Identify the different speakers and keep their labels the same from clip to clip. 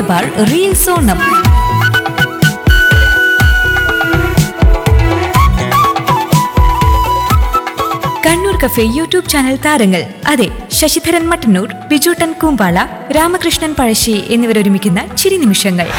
Speaker 1: Malabar reels Onam Kannur cafe YouTube channel താരങ്ങൾ അതെ ശശിധരൻ മട്ടന്നൂർ ബിജുട്ടൻ കൂമ്പാള രാമകൃഷ്ണൻ പഴശ്ശി എന്നിവരൊരുമിക്കുന്ന ചിരി നിമിഷങ്ങൾ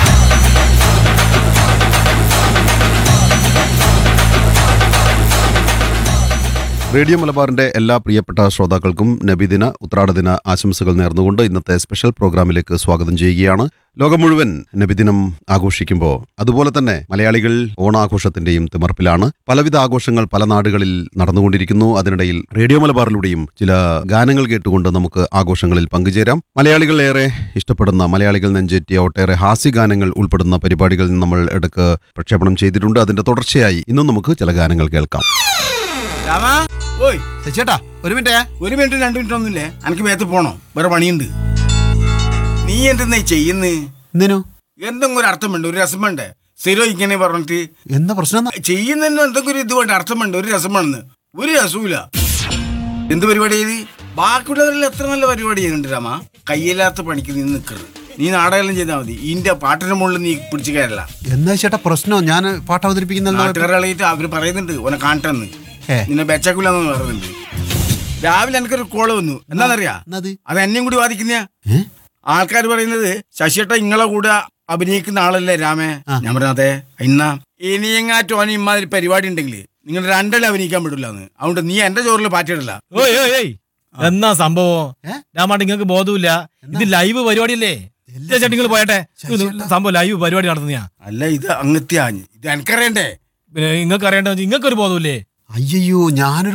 Speaker 2: റേഡിയോ മലബാറിന്റെ എല്ലാ പ്രിയപ്പെട്ട ശ്രോതാക്കൾക്കും നബിദിന ഉത്രാടദിന ആശംസകൾ നേർന്നുകൊണ്ട് ഇന്നത്തെ സ്പെഷ്യൽ പ്രോഗ്രാമിലേക്ക് സ്വാഗതം ചെയ്യുകയാണ് ലോകം മുഴുവൻ നബിദിനം ആഘോഷിക്കുമ്പോൾ അതുപോലെ തന്നെ മലയാളികൾ ഓണാഘോഷത്തിന്റെയും തിമർപ്പിലാണ് പലവിധ ആഘോഷങ്ങൾ പല നാടുകളിൽ നടന്നുകൊണ്ടിരിക്കുന്നു അതിനിടയിൽ റേഡിയോ മലബാറിലൂടെയും ചില ഗാനങ്ങൾ കേട്ടുകൊണ്ട് നമുക്ക് ആഘോഷങ്ങളിൽ പങ്കുചേരാം മലയാളികൾ ഏറെ ഇഷ്ടപ്പെടുന്ന മലയാളികൾ നെഞ്ചേറ്റിയ ഒട്ടേറെ ഹാസ്യഗാനങ്ങൾ ഉൾപ്പെടുന്ന പരിപാടികൾ നമ്മൾ ഇടക്ക് പ്രക്ഷേപണം ചെയ്തിട്ടുണ്ട് അതിന്റെ തുടർച്ചയായി ഇന്നും നമുക്ക് ചില ഗാനങ്ങൾ കേൾക്കാം
Speaker 3: രാമാ ഓയ്
Speaker 4: ചേട്ടാ ഒരു മിനിറ്റ്
Speaker 3: ഒരു മിനിറ്റ് രണ്ട് മിനിറ്റ് ഒന്നുമില്ലേ എനിക്ക് മേത്ത് പോണോ വേറെ പണിയുണ്ട് നീ എന്തെന്നാ ചെയ്യുന്നേ
Speaker 4: എന്തിനു
Speaker 3: എന്തെങ്കിലും ഒരു അർത്ഥം വേണ്ട ഒരു രസം വേണ്ടേ സ്ഥിരം ഇങ്ങനെ പറഞ്ഞിട്ട്
Speaker 4: എന്താ പ്രശ്നം
Speaker 3: ചെയ്യുന്നതിന് എന്തെങ്കിലും ഒരു ഇത് വേണ്ട അർത്ഥം വേണ്ട ഒരു രസം വേണമെന്ന് ഒരു രസവുമില്ല എന്ത് പരിപാടി ചെയ്ത് ബാക്കിയുള്ളവരെല്ലാം എത്ര നല്ല പരിപാടി ചെയ്യുന്നുണ്ട് രാമ കയ്യില്ലാത്ത പണിക്ക് നീ നിൽക്കരുത് നീ നാടകം ചെയ്താൽ മതി ഇതിന്റെ പാട്ടിന്റെ മുകളിൽ നീ പിടിച്ചു കയറല്ല
Speaker 4: എന്താ ചേട്ടാ പ്രശ്നം ഞാൻ പാട്ട് അവതരിപ്പിക്കുന്ന
Speaker 3: നാട്ടുകാരായിട്ട് അവര് പറയുന്നുണ്ട് ഓനെ കാണട്ടെന്ന്
Speaker 4: ഏ.
Speaker 3: നിന്നെ ബെച്ചക്കൂലെന്ന് പറയുന്നുണ്ട് രാവിലെ എനിക്കൊരു കോള് വന്നു എന്താണെന്നറിയാ
Speaker 4: എന്നത്?
Speaker 3: അത് എന്നെയും കൂടി ബാധിക്കുന്ന ആൾക്കാർ പറയുന്നത് ശശിയേട്ട ഇങ്ങളെ കൂടെ അഭിനയിക്കുന്ന ആളല്ലേ രാമേ ഞാൻ പറഞ്ഞ അതെ ഇന്നാ ഇനിയെങ്ങാറ്റോ ഓന് ഇമാതിരി പരിപാടി ഉണ്ടെങ്കിൽ നിങ്ങൾ രണ്ടല്ലേ അഭിനയിക്കാൻ പറ്റില്ലാന്ന് അതുകൊണ്ട് നീ എന്റെ ചോറിൽ പാറ്റിയിടല
Speaker 5: ഓയ് ഓയ് ഓയ് എന്നാ സംഭവം
Speaker 4: ഏ?
Speaker 5: രാമാട്ട് നിങ്ങൾക്ക് ബോധമില്ല ഇത് ലൈവ് പരിപാടിയല്ലേ ചേട്ടാ നിങ്ങൾ പോയട്ടെ ഇത് സംഭവം ലൈവ് പരിപാടി നടത്തുന്നയാ
Speaker 3: അല്ല ഇത് അങ്ങത്യാ ഇത് എനിക്കറിയണ്ടേ
Speaker 5: പിന്നെ നിങ്ങൾക്ക് അറിയേണ്ട നിങ്ങൾക്ക് ഒരു ബോധമില്ലേ
Speaker 4: അയ്യോ ഞാനൊരു